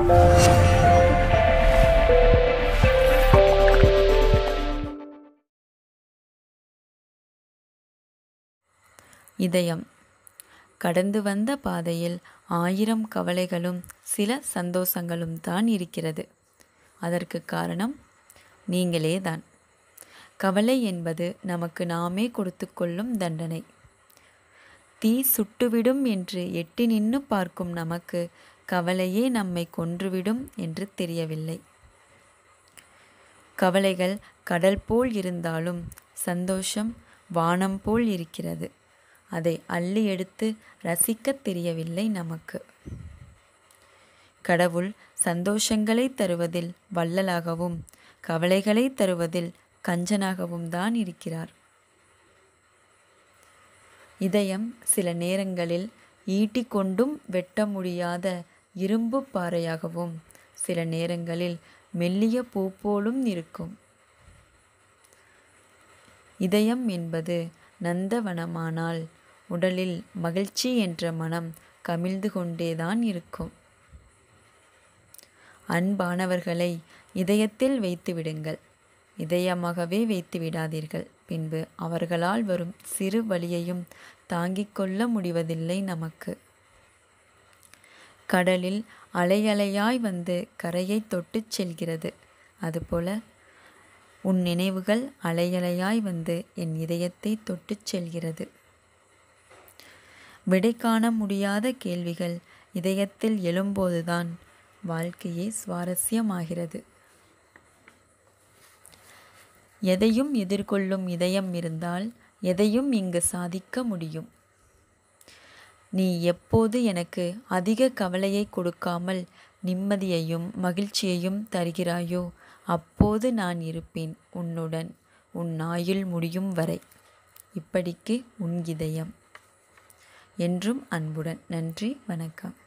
இதயம் கடந்து வந்த பாதையில் ஆயிரம் கவலைகளும் சில சந்தோஷங்களும் தான் இருக்கிறது அதற்கு காரணம் நீங்களே தான் கவலை என்பது நமக்கு நாமே கொடுத்து கொள்ளும் தண்டனை தீ சுட்டுவிடும் என்று எட்டி நின்று பார்க்கும் நமக்கு கவலையே நம்மை கொன்றுவிடும் என்று தெரியவில்லை கவலைகள் கடல் போல் இருந்தாலும் சந்தோஷம் வானம் போல் இருக்கிறது அதை அள்ளி எடுத்து ரசிக்கத் தெரியவில்லை நமக்கு கடவுள் சந்தோஷங்களை தருவதில் வள்ளலாகவும் கவலைகளை தருவதில் கஞ்சனாகவும் தான் இருக்கிறார் இதயம் சில நேரங்களில் ஈட்டிக்கொண்டும் வெட்ட முடியாத இரும்பு பாறையாகவும் சில நேரங்களில் மெல்லிய பூ போலும் இருக்கும் இதயம் என்பது நந்தவனமானால் உடலில் மகிழ்ச்சி என்ற மனம் கமிழ்ந்து கொண்டேதான் இருக்கும் அன்பானவர்களை இதயத்தில் வைத்து விடுங்கள் இதயமாகவே வைத்து விடாதீர்கள் பின்பு அவர்களால் வரும் சிறு வழியையும் தாங்கிக் கொள்ள முடிவதில்லை நமக்கு கடலில் அலையலையாய் வந்து கரையை தொட்டுச் செல்கிறது அதுபோல உன் நினைவுகள் அலையலையாய் வந்து என் இதயத்தை தொட்டுச் செல்கிறது விடை காண முடியாத கேள்விகள் இதயத்தில் எழும்போதுதான் வாழ்க்கையே சுவாரஸ்யமாகிறது எதையும் எதிர்கொள்ளும் இதயம் இருந்தால் எதையும் இங்கு சாதிக்க முடியும் நீ எப்போது எனக்கு அதிக கவலையை கொடுக்காமல் நிம்மதியையும் மகிழ்ச்சியையும் தருகிறாயோ அப்போது நான் இருப்பேன் உன்னுடன் உன் ஆயுள் முடியும் வரை இப்படிக்கு உன் இதயம் என்றும் அன்புடன் நன்றி வணக்கம்